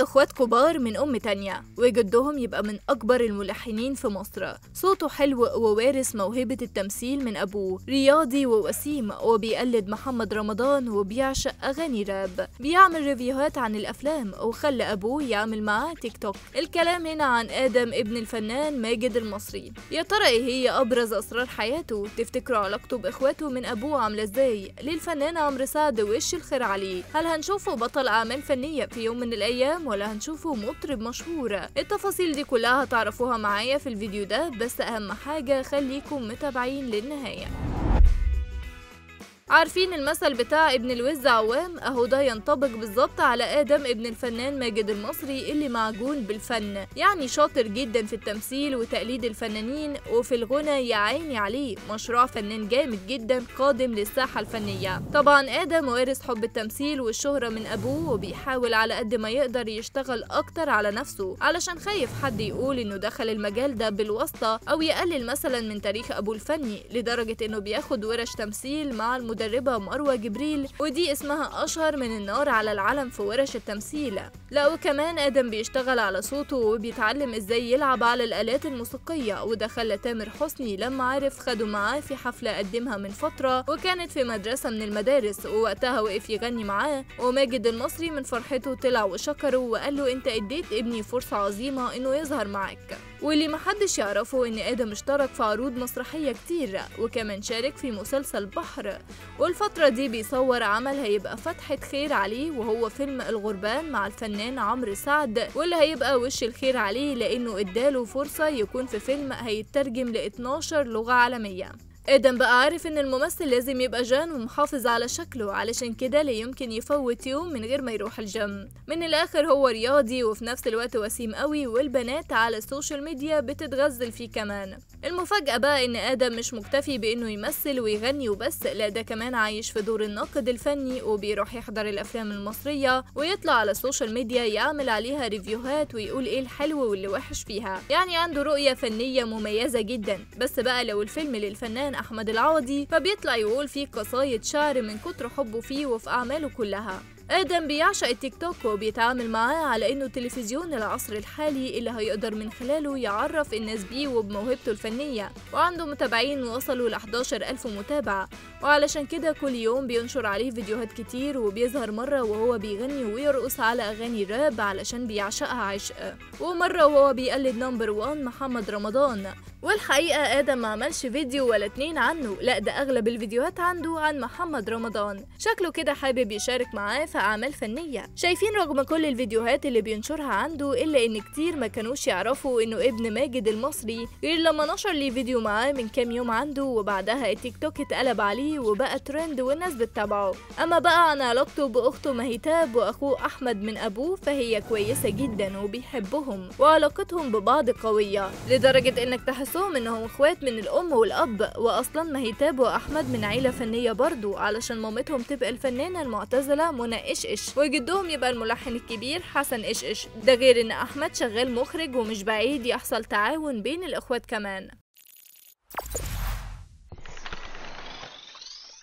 اخوات كبار من ام تانية وجدهم يبقى من اكبر الملحنين في مصر صوته حلو ووارث موهبة التمثيل من ابوه رياضي ووسيم وبيقلد محمد رمضان وبيعشق اغاني راب بيعمل ريفيوهات عن الافلام وخلى ابوه يعمل معاه تيك توك الكلام هنا عن ادم ابن الفنان ماجد المصري يا ترى ايه هي ابرز اسرار حياته تفتكروا علاقته باخواته من ابوه عامله ازاي للفنان عمرو سعد وش الخير عليه هل هنشوفه بطل اعمال فنيه في يوم من الايام ولا هنشوفه مطرب مشهور التفاصيل دي كلها هتعرفوها معايا في الفيديو ده بس اهم حاجه خليكم متابعين للنهايه عارفين المثل بتاع ابن الوز عوام اهو ده ينطبق بالظبط على ادم ابن الفنان ماجد المصري اللي معجون بالفن يعني شاطر جدا في التمثيل وتقليد الفنانين وفي الغنى يا عيني عليه مشروع فنان جامد جدا قادم للساحة الفنية طبعا ادم وارث حب التمثيل والشهرة من ابوه وبيحاول على قد ما يقدر يشتغل اكتر على نفسه علشان خايف حد يقول انه دخل المجال ده بالواسطة او يقلل مثلا من تاريخ ابوه الفني لدرجة انه بياخد ورش تمثيل مع المدرب المدربة مروة جبريل ودي اسمها أشهر من النار على العلم في ورش التمثيل لا وكمان آدم بيشتغل على صوته وبيتعلم ازاي يلعب على الآلات الموسيقية وده خلى تامر حسني لما عرف خده معاه في حفلة قدمها من فترة وكانت في مدرسة من المدارس ووقتها وقف يغني معاه وماجد المصري من فرحته طلع وشكره وقال له انت اديت ابني فرصة عظيمة انه يظهر معاك واللي محدش يعرفه ان ادم اشترك في عروض مسرحية كتير وكمان شارك في مسلسل بحر والفترة دي بيصور عمل هيبقى فتحة خير عليه وهو فيلم الغربان مع الفنان عمرو سعد واللي هيبقى وش الخير عليه لانه اداله فرصة يكون في فيلم هيترجم ل 12 لغة عالمية ادم بقى عارف ان الممثل لازم يبقى جان ومحافظ على شكله علشان كده لا يمكن يفوت يوم من غير ما يروح الجيم من الاخر هو رياضي وفي نفس الوقت وسيم قوي والبنات على السوشيال ميديا بتتغزل فيه كمان المفاجأة بقى ان ادم مش مكتفي بانه يمثل ويغني وبس لا ده كمان عايش في دور الناقد الفني وبيروح يحضر الافلام المصرية ويطلع على السوشيال ميديا يعمل عليها ريفيوهات ويقول ايه الحلو واللي وحش فيها يعني عنده رؤية فنية مميزة جدا بس بقى لو الفيلم للفنان أحمد العوضي فبيطلع يقول فيه قصايد شعر من كتر حبه فيه وفي أعماله كلها آدم بيعشق التيك توك وبيتعامل معاه على إنه تلفزيون العصر الحالي اللي هيقدر من خلاله يعرف الناس بيه وبموهبته الفنية وعنده متابعين وصلوا ل 11 ألف متابع وعلشان كده كل يوم بينشر عليه فيديوهات كتير وبيظهر مرة وهو بيغني ويرقص على أغاني راب علشان بيعشقها عشق ومرة وهو بيقلد نمبر وان محمد رمضان والحقيقة آدم ما عملش فيديو ولا اتنين عنه لا ده أغلب الفيديوهات عنده عن محمد رمضان شكله كده حابب يشارك معاه في أعمال فنية شايفين رغم كل الفيديوهات اللي بينشرها عنده إلا إن كتير ما كانوش يعرفوا إنه ابن ماجد المصري غير لما نشر لي فيديو معاه من كام يوم عنده وبعدها التيك توك اتقلب عليه وبقى ترند والناس بتتابعه أما بقى عن علاقته بأخته مهيتاب وأخوه أحمد من أبوه فهي كويسة جدا وبيحبهم وعلاقتهم ببعض قوية لدرجة إنك تحسهم إنهم إخوات من الأم والأب وأصلا مهيتاب وأحمد من عيلة فنية برضو علشان مامتهم تبقى الفنانة المعتزلة منى إش إش وجدهم يبقى الملحن الكبير حسن إش إش ده غير إن أحمد شغال مخرج ومش بعيد يحصل تعاون بين الإخوات كمان